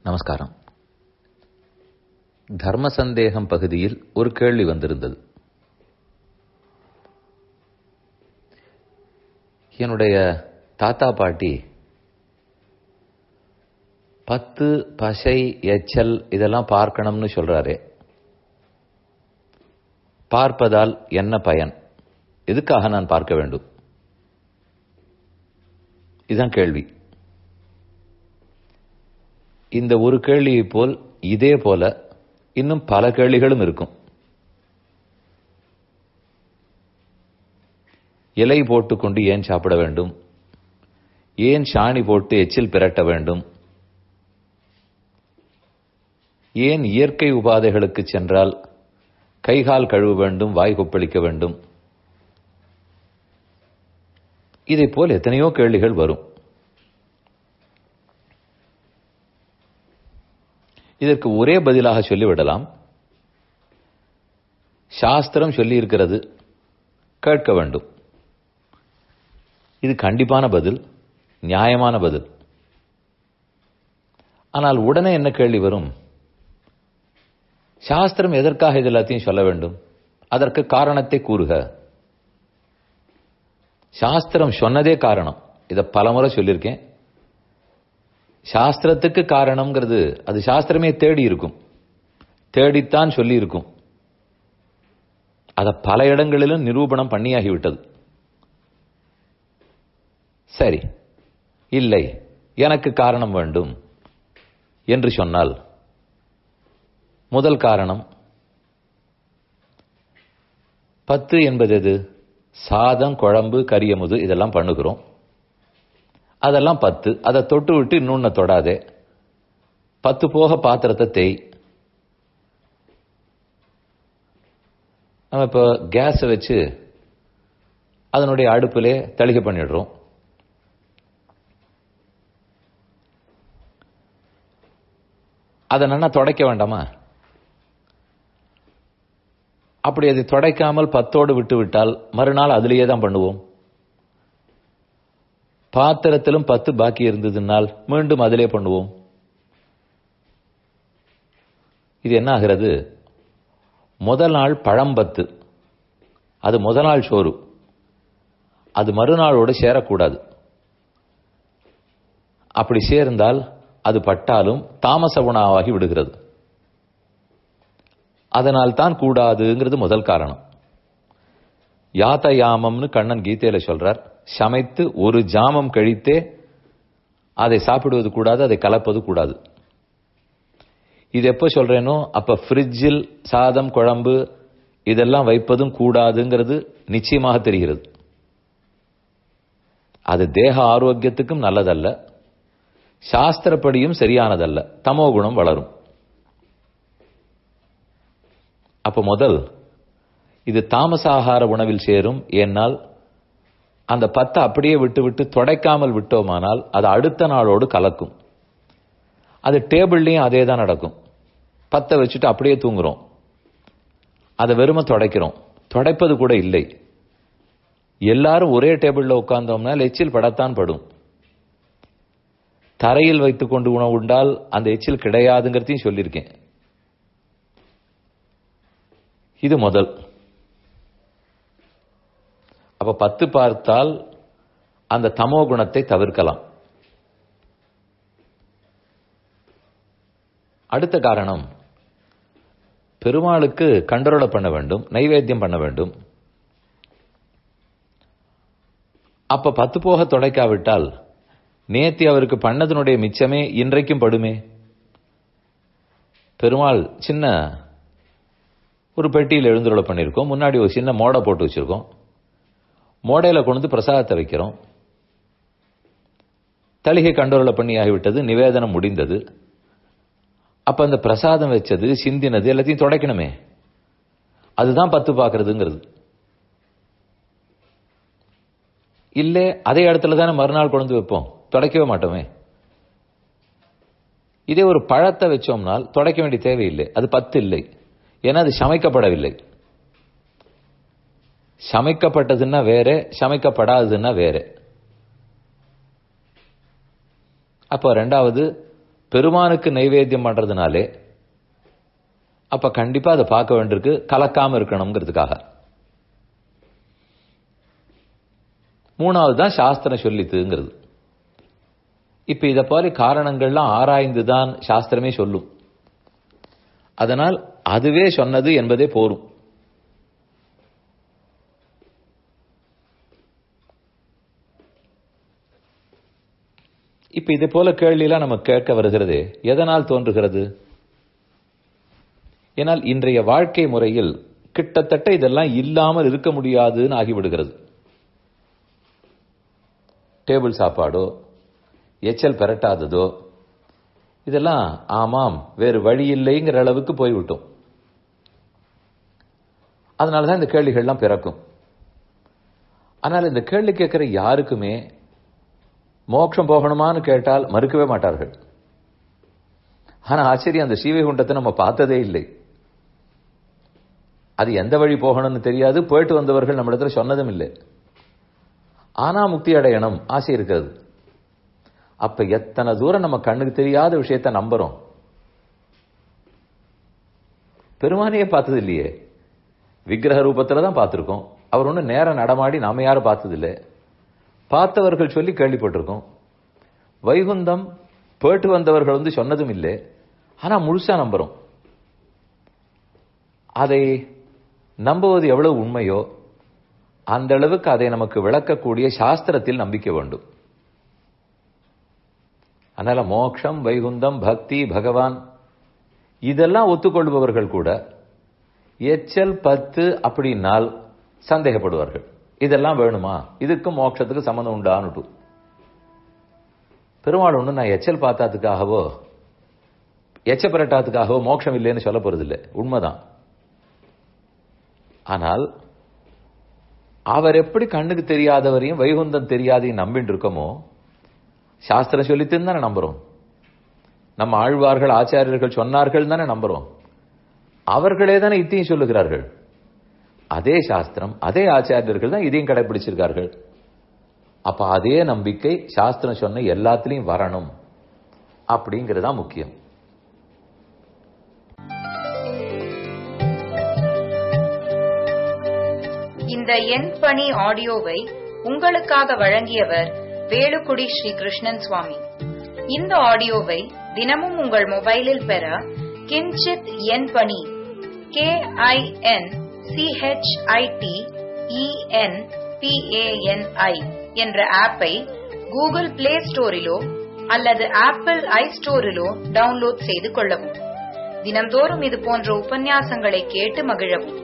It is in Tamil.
நமஸ்காரம் தர்ம சந்தேகம் பகுதியில் ஒரு கேள்வி வந்திருந்தது என்னுடைய தாத்தா பாட்டி பத்து பசை எச்சல் இதெல்லாம் பார்க்கணும்னு சொல்றாரே பார்ப்பதால் என்ன பயன் எதுக்காக நான் பார்க்க வேண்டும் இதுதான் கேள்வி இந்த ஒரு கேள்வியை போல் இதே போல இன்னும் பல கேள்விகளும் இருக்கும் இலை போட்டுக்கொண்டு ஏன் சாப்பிட வேண்டும் ஏன் சாணி போட்டு எச்சில் பிரட்ட வேண்டும் ஏன் இயற்கை உபாதைகளுக்கு சென்றால் கைகால் கழுவ வேண்டும் வாய் கொப்பளிக்க வேண்டும் இதை போல் எத்தனையோ கேள்விகள் வரும் இதற்கு ஒரே பதிலாக சொல்லிவிடலாம் சாஸ்திரம் சொல்லி இருக்கிறது கேட்க வேண்டும் இது கண்டிப்பான பதில் நியாயமான பதில் ஆனால் உடனே என்ன கேள்வி வரும் சாஸ்திரம் எதற்காக இது எல்லாத்தையும் சொல்ல வேண்டும் அதற்கு காரணத்தை கூறுக சாஸ்திரம் சொன்னதே காரணம் இதை பலமுறை சொல்லியிருக்கேன் சாஸ்திரத்துக்கு காரணம்ங்கிறது அது சாஸ்திரமே தேடி இருக்கும் தேடித்தான் சொல்லி இருக்கும் அதை பல இடங்களிலும் நிரூபணம் பண்ணியாகிவிட்டது சரி இல்லை எனக்கு காரணம் வேண்டும் என்று சொன்னால் முதல் காரணம் பத்து என்பது எது சாதம் குழம்பு கரியமுது இதெல்லாம் பண்ணுகிறோம் அதெல்லாம் பத்து அதை தொட்டு விட்டு இன்னொன்னு தொடாதே பத்து போக பாத்திரத்தை தேய் நம்ம இப்போ கேஸை வச்சு அதனுடைய அடுப்பிலே தளிகை பண்ணிடுறோம் அதை நல்லா தொடக்க வேண்டாமா அப்படி அதை தொடைக்காமல் பத்தோடு விட்டு விட்டால் மறுநாள் அதிலேயே தான் பண்ணுவோம் பாத்திரத்திலும் பத்து பாக்கி இருந்ததுனால் மீண்டும் அதிலே பண்ணுவோம் இது என்ன ஆகிறது முதல் நாள் பழம்பத்து அது முதல் நாள் சோறு அது மறுநாளோடு சேரக்கூடாது அப்படி சேர்ந்தால் அது பட்டாலும் தாமச உணவாகி விடுகிறது அதனால் தான் கூடாதுங்கிறது முதல் காரணம் யாத்தயாமம்னு கண்ணன் கீதையில சொல்றார் சமைத்து ஒரு ஜாமம் கழித்தே அதை சாப்பிடுவது கூடாது அதை கலப்பது கூடாது இது எப்போ சொல்றேனோ அப்ப ஃப்ரிட்ஜில் சாதம் குழம்பு இதெல்லாம் வைப்பதும் கூடாதுங்கிறது நிச்சயமாக தெரிகிறது அது தேக ஆரோக்கியத்துக்கும் நல்லதல்ல சாஸ்திரப்படியும் சரியானதல்ல தமோ குணம் வளரும் அப்ப முதல் இது தாமசாகார உணவில் சேரும் ஏனால் அந்த பத்தை அப்படியே விட்டு விட்டு தொடைக்காமல் விட்டோமானால் அது அடுத்த நாளோடு கலக்கும் அது டேபிள்லையும் அதே தான் நடக்கும் பத்தை வச்சுட்டு அப்படியே தூங்குறோம் அதை வெறும தொடைக்கிறோம் தொடைப்பது கூட இல்லை எல்லாரும் ஒரே டேபிள்ல உட்கார்ந்தோம்னா எச்சில் படத்தான் படும் தரையில் வைத்துக் கொண்டு உணவு உண்டால் அந்த எச்சில் கிடையாதுங்கிறதையும் சொல்லியிருக்கேன் இது முதல் அப்ப பத்து பார்த்தால் அந்த தமோ குணத்தை தவிர்க்கலாம் அடுத்த காரணம் பெருமாளுக்கு கண்டரோல பண்ண வேண்டும் நைவேத்தியம் பண்ண வேண்டும் அப்ப பத்து போக தொடைக்காவிட்டால் நேத்தி அவருக்கு பண்ணதனுடைய மிச்சமே இன்றைக்கும் படுமே பெருமாள் சின்ன ஒரு பெட்டியில் எழுந்துருளை பண்ணியிருக்கோம் முன்னாடி ஒரு சின்ன மோடை போட்டு வச்சிருக்கோம் மோடையில் கொண்டு வந்து பிரசாதத்தை வைக்கிறோம் தளிகை கண்டோரலை பண்ணி ஆகிவிட்டது நிவேதனம் முடிந்தது அப்ப அந்த பிரசாதம் வச்சது சிந்தினது எல்லாத்தையும் தொடக்கணுமே அதுதான் பத்து பார்க்கறதுங்கிறது இல்லை அதே இடத்துல தானே மறுநாள் கொண்டு வைப்போம் தொடக்கவே மாட்டோமே இதே ஒரு பழத்தை வச்சோம்னால் தொடக்க வேண்டிய தேவையில்லை அது பத்து இல்லை ஏன்னா அது சமைக்கப்படவில்லை சமைக்கப்பட்டதுன்னா வேற சமைக்கப்படாததுன்னா வேற அப்போ ரெண்டாவது பெருமானுக்கு நைவேத்தியம் பண்றதுனாலே அப்ப கண்டிப்பா அதை பார்க்க வேண்டியிருக்கு கலக்காம இருக்கணுங்கிறதுக்காக மூணாவது தான் சாஸ்திரம் சொல்லித்துங்கிறது இப்ப இத போல காரணங்கள்லாம் ஆராய்ந்துதான் சாஸ்திரமே சொல்லும் அதனால் அதுவே சொன்னது என்பதே போரும் இப்ப இது போல கேள்வியெல்லாம் நம்ம கேட்க வருகிறது எதனால் தோன்றுகிறது ஏனால் இன்றைய வாழ்க்கை முறையில் கிட்டத்தட்ட இதெல்லாம் இல்லாமல் இருக்க முடியாதுன்னு ஆகிவிடுகிறது டேபிள் சாப்பாடோ எச்சல் பெரட்டாததோ இதெல்லாம் ஆமாம் வேறு வழி இல்லைங்கிற அளவுக்கு போய்விட்டோம் அதனால தான் இந்த கேள்விகள்லாம் பிறக்கும் ஆனால் இந்த கேள்வி கேட்கிற யாருக்குமே மோட்சம் போகணுமான்னு கேட்டால் மறுக்கவே மாட்டார்கள் ஆனா ஆச்சரியம் அந்த சீவைகுண்டத்தை நம்ம பார்த்ததே இல்லை அது எந்த வழி போகணும்னு தெரியாது போயிட்டு வந்தவர்கள் நம்ம இடத்துல சொன்னதும் இல்லை ஆனா முக்தி அடையணும் ஆசை இருக்கிறது அப்ப எத்தனை தூரம் நம்ம கண்ணுக்கு தெரியாத விஷயத்த நம்புறோம் பெருமானையே பார்த்தது இல்லையே விக்கிரக ரூபத்துல தான் பார்த்திருக்கோம் அவர் ஒன்றும் நேரம் நடமாடி நாம யாரும் பார்த்தது இல்லை பார்த்தவர்கள் சொல்லி கேள்விப்பட்டிருக்கோம் வைகுந்தம் போயிட்டு வந்தவர்கள் வந்து சொன்னதும் இல்லை ஆனா முழுசா நம்புறோம் அதை நம்புவது எவ்வளவு உண்மையோ அந்த அளவுக்கு அதை நமக்கு விளக்கக்கூடிய சாஸ்திரத்தில் நம்பிக்கை வேண்டும் அதனால மோக்ஷம் வைகுந்தம் பக்தி பகவான் இதெல்லாம் ஒத்துக்கொள்பவர்கள் கூட எச்சல் பத்து அப்படின்னால் சந்தேகப்படுவார்கள் இதெல்லாம் வேணுமா இதுக்கும் மோட்சத்துக்கு சம்மந்தம் உண்டான்னுட்டு பெருமாள் ஒன்று நான் எச்சல் பார்த்ததுக்காகவோ எச்ச பிரட்டாத்துக்காகவோ மோட்சம் இல்லைன்னு சொல்ல போறதில்லை உண்மைதான் ஆனால் அவர் எப்படி கண்ணுக்கு தெரியாதவரையும் வைகுந்தம் தெரியாதையும் நம்பிட்டு இருக்கோமோ சாஸ்திரம் சொல்லித்துன்னு தானே நம்புறோம் நம்ம ஆழ்வார்கள் ஆச்சாரியர்கள் சொன்னார்கள் தானே நம்புறோம் அவர்களே தானே இத்தையும் சொல்லுகிறார்கள் அதே சாஸ்திரம் அதே ஆச்சாரியர்கள் தான் இதையும் கடைபிடிச்சிருக்கார்கள் அப்ப அதே நம்பிக்கை சாஸ்திரம் சொன்ன எல்லாத்துலயும் வரணும் அப்படிங்கிறது தான் முக்கியம் இந்த எண் பணி ஆடியோவை உங்களுக்காக வழங்கியவர் வேலுக்குடி ஸ்ரீ கிருஷ்ணன் சுவாமி இந்த ஆடியோவை தினமும் உங்கள் மொபைலில் பெற கிஞ்சித் எண் பணி கே ஐ என் சிஹெச்ஐடி இஎன் பிஏஎன்ஐ என்ற ஆப்பை கூகுள் பிளே ஸ்டோரிலோ அல்லது ஆப்பிள் ஐ ஸ்டோரிலோ டவுன்லோட் செய்து கொள்ளவும் தினம்தோறும் இது போன்ற உபன்யாசங்களை கேட்டு மகிழவும்